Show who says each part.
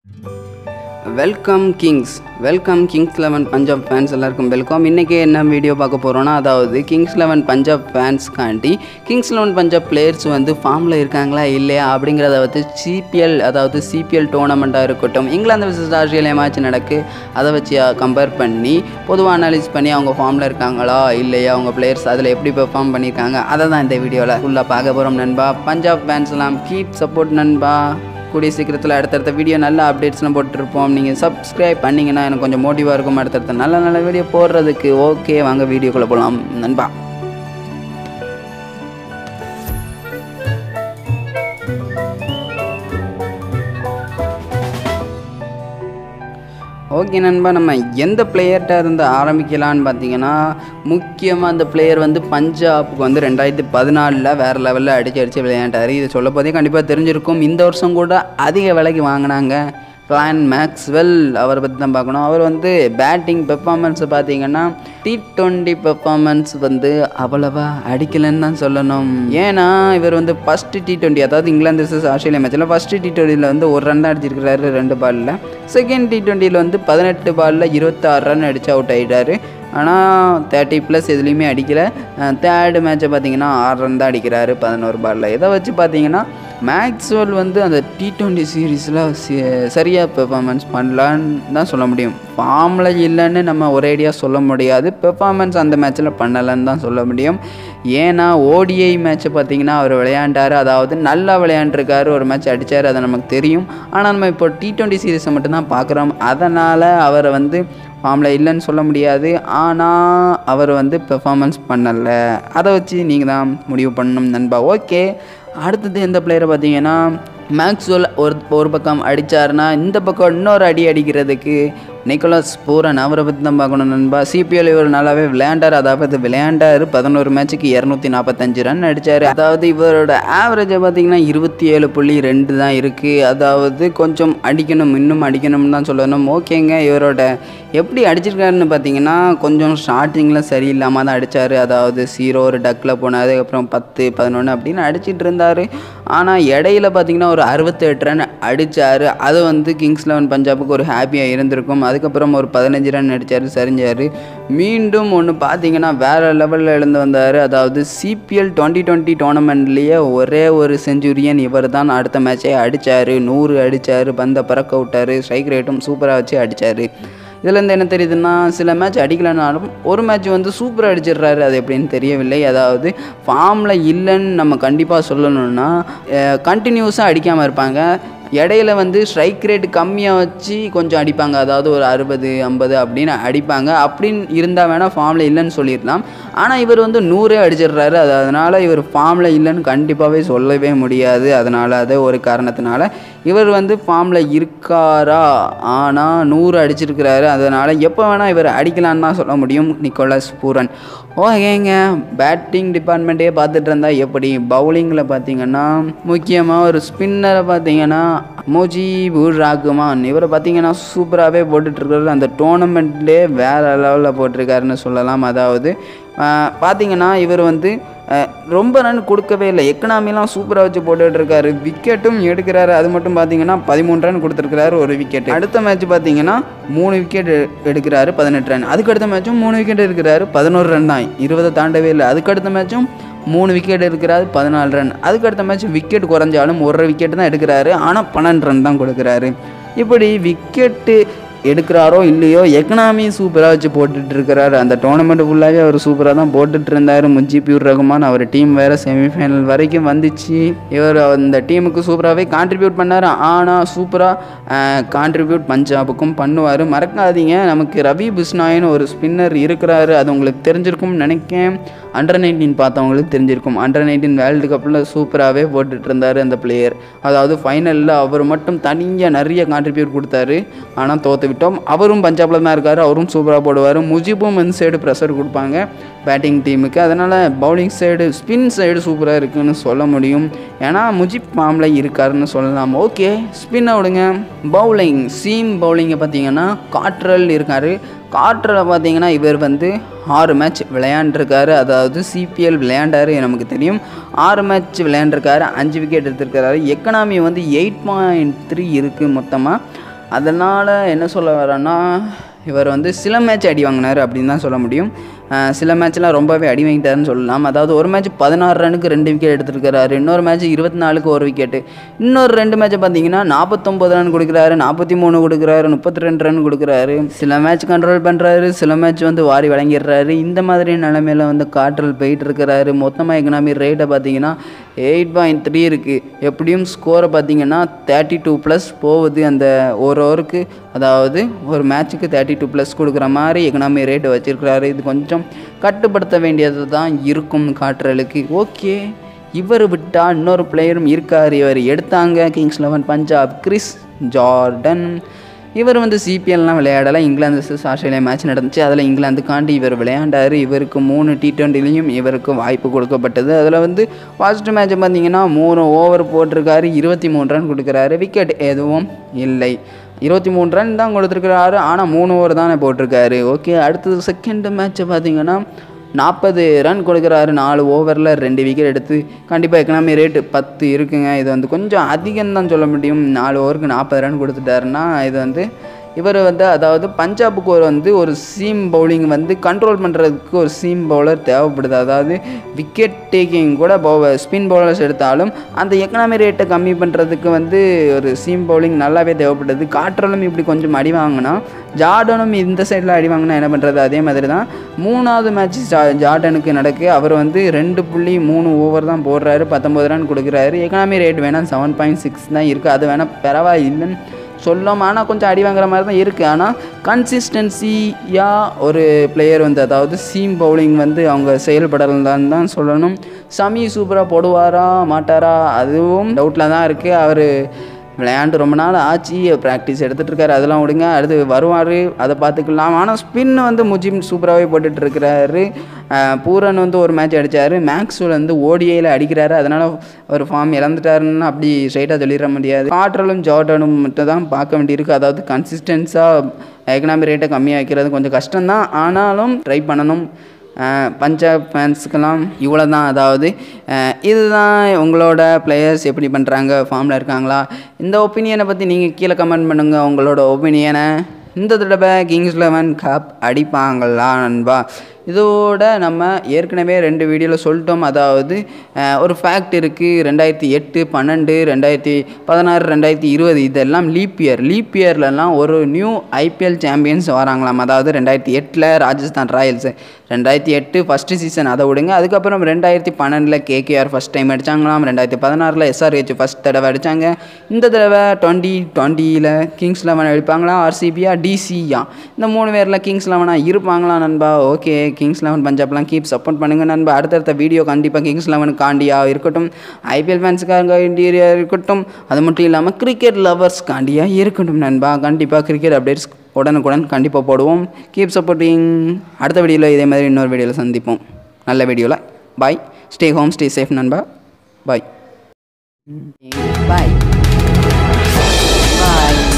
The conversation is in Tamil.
Speaker 1: welcome Kings welcome Kings Eleven Punjab fans எல்லாருக்கும் வெல்கம் இன்றைக்கி என்ன வீடியோ பார்க்க போகிறோன்னா அதாவது கிங்ஸ் லெவன் பஞ்சாப் ஃபேன்ஸ்க்காண்டி கிங்ஸ் லெவன் பஞ்சாப் பிளேயர்ஸ் வந்து ஃபார்மில் இருக்காங்களா இல்லையா அப்படிங்கிறத வந்து சிபிஎல் அதாவது சிபிஎல் டோர்னமெண்ட்டாக இருக்கட்டும் இங்கிலாந்து விசஸ் ஆஸ்திரேலியா மேட்ச் நடக்கு அதை வச்சு கம்பேர் பண்ணி பொதுவாக அனலைஸ் பண்ணி அவங்க ஃபார்மில் இருக்காங்களா இல்லையா அவங்க பிளேயர்ஸ் அதில் எப்படி பெர்ஃபார்ம் பண்ணியிருக்காங்க அதை தான் இந்த வீடியோவில் ஃபுல்லாக பார்க்க போகிறோம் நண்பா பஞ்சாப் ஃபேன்ஸ் எல்லாம் கீப் சப்போர்ட் நண்பா கூடிய சீக்கிரத்தில் அடுத்தடுத்த வீடியோ நல்ல அப்டேட்ஸ்லாம் போட்டுருப்போம் நீங்கள் சப்ஸ்கிரைப் பண்ணிங்கன்னா எனக்கு கொஞ்சம் மோட்டிவாக இருக்கும் அடுத்தடுத்த நல்ல நல்ல வீடியோ போடுறதுக்கு ஓகே வாங்க வீடியோக்குள்ளே போகலாம் நண்பா ஓகே நண்பா நம்ம எந்த பிளேயர்கிட்ட இருந்து ஆரம்பிக்கலான்னு பார்த்தீங்கன்னா முக்கியமாக அந்த பிளேயர் வந்து பஞ்சாபுக்கு வந்து ரெண்டாயிரத்தி பதினாலில் வேறு லெவலில் அடித்து அடித்து விளையாண்டார் இது சொல்ல போதே கண்டிப்பாக தெரிஞ்சிருக்கும் இந்த வருஷம் கூட அதிக விலைக்கு வாங்கினாங்க பிளான் மேக்ஸ்வெல் அவரை பற்றி தான் பார்க்கணும் அவர் வந்து பேட்டிங் பெர்ஃபார்மன்ஸ் பார்த்தீங்கன்னா டி ட்வெண்ட்டி பெர்ஃபார்மன்ஸ் வந்து அவ்வளவா அடிக்கலைன்னு தான் சொல்லணும் ஏன்னா இவர் வந்து ஃபஸ்ட்டு டி ட்வெண்ட்டி அதாவது இங்கிலாந்து vs ஆஸ்திரேலியா மேட்ச்சில் ஃபஸ்ட்டு டி டுவெண்ட்டியில் வந்து ஒரு ரன் தான் அடிச்சிருக்கிறாரு ரெண்டு பாலில் செகண்ட் டி ட்வெண்ட்டியில் வந்து பதினெட்டு பாலில் இருபத்தாறு ரன் அடித்து அவுட் ஆகிட்டாரு ஆனால் தேர்ட்டி ப்ளஸ் எதுலேயுமே அடிக்கலை தேர்டு மேட்ச்சை பார்த்தீங்கன்னா ஆறு ரன் தான் அடிக்கிறாரு பதினோரு பாலில் இதை வச்சு பார்த்தீங்கன்னா மேக்ஸ்வெல் வந்து அந்த டி ட்வெண்ட்டி சீரீஸில் சரியாக பெர்ஃபார்மன்ஸ் பண்ணலான்னு தான் சொல்ல முடியும் ஃபார்மில் இல்லைன்னு நம்ம ஒரேடியாக சொல்ல முடியாது பெர்ஃபார்மன்ஸ் அந்த மேட்ச்சில் பண்ணலைன்னு தான் சொல்ல முடியும் ஏன்னா ஓடிஐ மேட்ச்சை பார்த்தீங்கன்னா அவர் விளையாண்டார் அதாவது நல்லா விளையாண்டுருக்காரு ஒரு மேட்ச் அடித்தார் அது நமக்கு தெரியும் ஆனால் நம்ம இப்போ டி ட்வெண்ட்டி சீரீஸை மட்டும்தான் பார்க்குறோம் அதனால் அவரை வந்து ஃபார்மில் இல்லைன்னு சொல்ல முடியாது ஆனால் அவர் வந்து பெர்ஃபார்மன்ஸ் பண்ணலை அதை வச்சு நீங்கள் தான் முடிவு பண்ணணும் நண்பா ஓகே அடுத்தது எந்த பிளேயரை பார்த்தீங்கன்னா மேக்ஸ்வெல் ஒரு ஒரு பக்கம் அடித்தாருன்னா இந்த பக்கம் இன்னொரு அடி அடிக்கிறதுக்கு நிக்கோலஸ் பூரன் அவரை பற்றி தான் பார்க்கணும் நண்பா சிபிஎல் இவர் நல்லாவே விளையாண்டார் அதாவது விளையாண்டார் பதினோரு மேட்ச்சுக்கு இரநூத்தி நாற்பத்தஞ்சு ரன் அடித்தார் அதாவது இவரோட ஆவரேஜை பார்த்தீங்கன்னா இருபத்தி ஏழு புள்ளி ரெண்டு தான் இருக்குது அதாவது கொஞ்சம் அடிக்கணும் இன்னும் அடிக்கணும்னு தான் சொல்லணும் ஓகேங்க இவரோட எப்படி அடிச்சிருக்காருன்னு பார்த்தீங்கன்னா கொஞ்சம் ஸ்டார்டிங்கில் சரியில்லாமல் தான் அடித்தார் அதாவது ஜீரோ ஒரு டக்கில் போனார் அதுக்கப்புறம் பத்து பதினொன்று அப்படின்னு அடிச்சிட்டு இருந்தார் ஆனால் இடையில பார்த்தீங்கன்னா ஒரு அறுபத்தெட்டு ரன் அடித்தார் அது வந்து கிங்ஸ் லெவன் பஞ்சாபுக்கு ஒரு ஹாப்பியாக இருந்திருக்கும் அதுக்கப்புறம் ஒரு பதினஞ்சு ரன் அடித்தார் சரிஞ்சார் மீண்டும் ஒன்று பார்த்தீங்கன்னா வேறு லெவலில் எழுந்து வந்தார் அதாவது சிபிஎல் டுவெண்ட்டி டுவெண்ட்டி டோர்னமெண்ட்லேயே ஒரே ஒரு செஞ்சுரியன் இவர் தான் அடுத்த மேட்சே அடித்தார் நூறு அடித்தார் பந்தை பறக்க விட்டார் ஸ்ட்ரைக் ரேட்டும் சூப்பராக வச்சு அடித்தார் இதுலேருந்து என்ன தெரியுதுன்னா சில மேட்ச் அடிக்கலைனாலும் ஒரு மேட்ச் வந்து சூப்பராக அடிச்சிடுறாரு அது எப்படின்னு தெரியவில்லை அதாவது ஃபார்மில் இல்லைன்னு நம்ம கண்டிப்பாக சொல்லணும்னா கண்டினியூஸாக அடிக்காமல் இருப்பாங்க இடையில வந்து ஸ்ட்ரைக் ரேட் கம்மியாக வச்சு கொஞ்சம் அடிப்பாங்க அதாவது ஒரு அறுபது ஐம்பது அப்படின்னு அடிப்பாங்க அப்படின்னு இருந்தால் வேணால் ஃபார்மில் இல்லைன்னு சொல்லிடலாம் ஆனால் இவர் வந்து நூறே அடிச்சிடுறாரு அது அதனால் இவர் ஃபார்மில் இல்லைன்னு கண்டிப்பாகவே சொல்லவே முடியாது அதனால் அது ஒரு காரணத்தினால இவர் வந்து ஃபார்மில் இருக்காரா ஆனால் நூறு அடிச்சிருக்கிறாரு அதனால் எப்போ வேணால் இவர் அடிக்கலான்னு தான் சொல்ல முடியும் நிக்கோலஸ் பூரன் ஓகேங்க பேட்டிங் டிபார்ட்மெண்ட்டே பார்த்துட்டு இருந்தால் எப்படி பவுலிங்கில் பார்த்தீங்கன்னா முக்கியமாக ஒரு ஸ்பின்னரை பார்த்தீங்கன்னா மோஜிபுர் ராகுமான் இவரை பார்த்தீங்கன்னா சூப்பராகவே போட்டுட்ருக்காரு அந்த டோர்னமெண்ட்லேயே வேறு லெவலில் போட்டிருக்காருன்னு சொல்லலாம் அதாவது பார்த்தீங்கன்னா இவர் வந்து ரொம்ப ரன் கொடுக்கவே இல்லை எக்கனாமிலாம் சூப்பராக வச்சு போட்டுட்ருக்காரு விக்கெட்டும் எடுக்கிறாரு அது மட்டும் பார்த்தீங்கன்னா பதிமூணு ரன் கொடுத்துருக்கிறாரு ஒரு விக்கெட் அடுத்த மேட்ச் பார்த்தீங்கன்னா மூணு விக்கெட் எடுக்கிறாரு பதினெட்டு ரன் அதுக்கடுத்த மேட்சும் மூணு விக்கெட் எடுக்கிறாரு பதினோரு ரன் தான் இருபதை தாண்டவே இல்லை அதுக்கடுத்த மேட்சும் மூணு விக்கெட் எடுக்கிறாரு பதினாலு ரன் அதுக்கடுத்த மேட்ச் விக்கெட் குறைஞ்சாலும் ஒரு விக்கெட் தான் எடுக்கிறாரு ஆனால் பன்னெண்டு ரன் தான் கொடுக்குறாரு இப்படி விக்கெட்டு எடுக்கிறாரோ இல்லையோ எக்கனாமி சூப்பராக வச்சு போட்டுட்டு இருக்கிறாரு அந்த டோர்னமெண்ட் ஃபுல்லாகவே அவர் சூப்பராக தான் போட்டுட்டு இருந்தார் முஜிபியூர் ரகுமான் அவர் டீம் வேறு செமிஃபைனல் வரைக்கும் வந்துச்சு இவர் அந்த டீமுக்கு சூப்பராகவே கான்ட்ரிபியூட் பண்ணார் ஆனால் சூப்பராக கான்ட்ரிபியூட் பஞ்சாபுக்கும் பண்ணுவார் மறக்காதீங்க நமக்கு ரவி பிஸ்னாயின்னு ஒரு ஸ்பின்னர் இருக்கிறாரு அது உங்களுக்கு தெரிஞ்சிருக்கும்னு நினைக்கிறேன் அண்டர் நைன்டீன் பார்த்தவங்களுக்கு தெரிஞ்சிருக்கும் அண்டர் நைன்டீன் வேர்ல்டு கப்பில் சூப்பராகவே போட்டுட்டு இருந்தார் அந்த பிளேயர் அதாவது ஃபைனலில் அவர் மட்டும் தனியாக நிறைய கான்ட்ரிபியூட் கொடுத்தாரு ஆனால் தோற்று விட்டோம் அவரும் பஞ்சாபில் தான் இருக்கார் அவரும் சூப்பராக போடுவார் முஜிபும் இந்த சைடு ப்ரெஷர் கொடுப்பாங்க பேட்டிங் டீமுக்கு அதனால் பவுலிங் சைடு ஸ்பின் சைடு சூப்பராக இருக்குன்னு சொல்ல முடியும் ஏன்னா முஜிப் ஃபார்மில் இருக்காருன்னு சொல்லலாம் ஓகே ஸ்பின்னை விடுங்க பவுலிங் சீம் பவுலிங்கை பார்த்தீங்கன்னா காட்ரல் இருக்கார் காற்றில் பார்த்தீங்கன்னா இவர் வந்து ஆறு மேட்ச் விளையாண்டுருக்காரு அதாவது சிபிஎல் விளையாண்டாரு நமக்கு தெரியும் ஆறு மேட்ச் விளையாண்டுருக்காரு அஞ்சு விக்கெட் எடுத்திருக்காரு எக்கனாமி வந்து எயிட் பாயிண்ட் த்ரீ இருக்குது மொத்தமாக அதனால் என்ன சொல்ல வரேன்னா இவர் வந்து சில மேட்ச் அடி வாங்கினார் அப்படின்னு தான் சொல்ல முடியும் அஹ் சில மேட்ச்லாம் ரொம்பவே அடி வாங்கிட்டாருன்னு சொல்லலாம் அதாவது ஒரு மேட்ச் பதினாறு ரனுக்கு ரெண்டு விக்கெட் எடுத்துருக்கிறாரு இன்னொரு மேட்ச் இருபத்தி நாலுக்கு ஒரு விக்கெட்டு இன்னொரு ரெண்டு மேட்ச்சை பார்த்தீங்கன்னா நாற்பத்தொம்பது ரன் கொடுக்குறாரு நாற்பத்தி மூணு கொடுக்குறாரு முப்பத்தி ரெண்டு ரன் கொடுக்குறாரு சில மேட்ச் கண்ட்ரோல் பண்ணுறாரு சில மேட்ச் வந்து வாரி வழங்கிடுறாரு இந்த மாதிரி நிலைமையில வந்து காற்றல் போயிட்டு இருக்கிறாரு மொத்தமாக எக்கனாமி ரேட்டை பார்த்தீங்கன்னா எயிட் பாயிண்ட் த்ரீ இருக்குது எப்படியும் ஸ்கோரை பார்த்தீங்கன்னா தேர்ட்டி டூ ப்ளஸ் போகுது அந்த ஒரு ஓவருக்கு அதாவது ஒரு மேட்ச்சுக்கு தேர்ட்டி டூ ப்ளஸ் கொடுக்குற மாதிரி எக்கனாமி ரேட்டை வச்சுருக்கிறாரு இது கொஞ்சம் கட்டுப்படுத்த வேண்டியது தான் இருக்கும் காற்றலுக்கு ஓகே இவர் விட்டால் இன்னொரு பிளேயரும் இருக்கார் இவர் எடுத்தாங்க Kings Eleven Punjab Chris Jordan இவர் வந்து சிபிஎல்லாம் விளையாடலை இங்கிலாந்து vs ஆஸ்திரேலியா மேட்ச் நடந்துச்சு அதில் இங்கிலாந்துக்காண்டி இவர் விளையாண்டார் இவருக்கு மூணு டி டுவெண்ட்டிலையும் இவருக்கு வாய்ப்பு கொடுக்கப்பட்டது அதில் வந்து ஃபர்ஸ்ட் மேட்ச் பார்த்தீங்கன்னா மூணு ஓவர் போட்டிருக்காரு இருபத்தி மூணு ரன் கொடுக்குறாரு விக்கெட் எதுவும் இல்லை இருபத்தி மூணு ரன் தான் கொடுத்துருக்கிறாரு ஆனால் மூணு ஓவர் தானே போட்டிருக்காரு ஓகே அடுத்தது செகண்ட் மேட்ச்சை பார்த்தீங்கன்னா நாற்பது ரன் கொடுக்குறாரு நாலு ஓவரில் ரெண்டு விக்கெட் எடுத்து கண்டிப்பாக எக்கனாமி ரேட்டு பத்து இருக்குங்க இது வந்து கொஞ்சம் அதிகம் தான் சொல்ல முடியும் நாலு ஓவருக்கு நாற்பது ரன் கொடுத்துட்டாருன்னா இது வந்து இவர் வந்து அதாவது பஞ்சாபுக்கு ஒரு வந்து ஒரு சீம் பவுலிங் வந்து கண்ட்ரோல் பண்ணுறதுக்கு ஒரு சீம் பவுலர் தேவைப்படுது அதாவது விக்கெட் டேக்கிங் கூட பவு ஸ்பின் பவுலர்ஸ் எடுத்தாலும் அந்த எக்கனாமி ரேட்டை கம்மி பண்ணுறதுக்கு வந்து ஒரு சீம் பவுலிங் நல்லாவே தேவைப்படுது காற்றலும் இப்படி கொஞ்சம் அடி வாங்கினா ஜார்டனும் இந்த சைடில் அடி வாங்கினா என்ன பண்ணுறது அதே மாதிரி தான் மூணாவது மேட்ச் ஜார்டனுக்கு நடக்கு அவர் வந்து ரெண்டு புள்ளி மூணு ஓவர் தான் போடுறாரு பத்தொம்பது ரன் கொடுக்குறாரு எக்கனாமி ரேட் வேணால் செவன் பாயிண்ட் சிக்ஸ் தான் இருக்குது அது வேணால் பரவாயில்லைன்னு சொல்லலாம் ஆனால் கொஞ்சம் அடி வாங்குற மாதிரி தான் இருக்குது ஆனால் கன்சிஸ்டன்சியாக ஒரு பிளேயர் வந்து அதாவது சீம் பவுலிங் வந்து அவங்க செயல்படலாம் தான் சொல்லணும் சமி சூப்பராக போடுவாரா மாட்டாரா அதுவும் டவுட்டில் தான் இருக்குது அவர் விளையாண்டு ரொம்ப நாள் ஆச்சு ப்ராக்டிஸ் எடுத்துகிட்டு இருக்காரு அதெல்லாம் விடுங்க அடுத்து வருவார் அதை பார்த்துக்கலாம் ஆனால் ஸ்பின் வந்து முஜிம் சூப்பராகவே போட்டுட்ருக்கிறாரு பூரன் வந்து ஒரு மேட்ச் அடித்தார் மேக்ஸ்வெல் வந்து ஓடிஐயில் அடிக்கிறாரு அதனால் ஒரு ஃபார்ம் இழந்துட்டாருன்னு அப்படி ஸ்ட்ரைட்டாக சொல்லிட முடியாது காற்றலும் ஜார்டனும் மட்டும் தான் பார்க்க வேண்டியிருக்கு அதாவது கன்சிஸ்டன்ஸாக எக்கனாமி ரேட்டை கம்மியாக வைக்கிறது கொஞ்சம் கஷ்டம்தான் ஆனாலும் ட்ரை பண்ணணும் அஹ் பஞ்சாப் ஃபேன்ஸுக்கெல்லாம் இவ்வளோ தான் அதாவது அஹ் இதுதான் உங்களோட பிளேயர்ஸ் எப்படி பண்ணுறாங்க ஃபார்மில் இருக்காங்களா இந்த ஒப்பீனியனை பற்றி நீங்கள் கீழே கமெண்ட் பண்ணுங்கள் உங்களோட ஒப்பீனியனை இந்த தடவை கிங்ஸ் லெவன் கப் அடிப்பாங்களா நண்பா இதோட நம்ம ஏற்கனவே ரெண்டு வீடியோவில் சொல்லிட்டோம் அதாவது அஹ், ஒரு ஃபேக்ட் இருக்குது ரெண்டாயிரத்தி எட்டு பன்னெண்டு ரெண்டாயிரத்தி பதினாறு ரெண்டாயிரத்தி இருபது இதெல்லாம் லீப் இயர் லீப் இயர்லலாம் ஒரு நியூ ஐபிஎல் சாம்பியன்ஸ் வராங்களாம் அதாவது ரெண்டாயிரத்தி எட்டில் ராஜஸ்தான் ராயல்ஸு ரெண்டாயிரத்தி எட்டு ஃபஸ்ட்டு சீசன் அதை விடுங்க அதுக்கப்புறம் ரெண்டாயிரத்தி பன்னெண்டில் கேகேஆர் ஃபஸ்ட் டைம் அடித்தாங்களாம் ரெண்டாயிரத்தி பதினாறில் எஸ்ஆர்ஹெச் ஃபஸ்ட் தடவை அடித்தாங்க இந்த தடவை டுவெண்ட்டி டுவெண்ட்டியில் கிங்ஸ் லெவன் அடிப்பாங்களா ஆர்சிபியா டிசியா இந்த மூணு பேரில் கிங்ஸ் லெவனாக இருப்பாங்களா நண்பா ஓகே கிங்ஸ் லெவன் பஞ்சாப்லாம் கீப் சப்போர்ட் பண்ணுங்கள் நண்பா அடுத்தடுத்த வீடியோ கண்டிப்பாக கிங்ஸ் லெவனுக்கு காண்டியா இருக்கட்டும் ஐபிஎல் ஃபேன்ஸுக்காக இன்டீரியா இருக்கட்டும் அது மட்டும் இல்லாமல் கிரிக்கெட் லவர்ஸ் காண்டியா இருக்கட்டும் நண்பா கண்டிப்பாக கிரிக்கெட் அப்டேட்ஸ் உடனுக்குடன் கண்டிப்பாக போடுவோம் கீப் சப்போர்ட்டிங் அடுத்த வீடியோவில் இதே மாதிரி இன்னொரு வீடியோவில் சந்திப்போம் நல்ல வீடியோவில் bye stay home stay safe நண்பா பாய் பாய் பாய்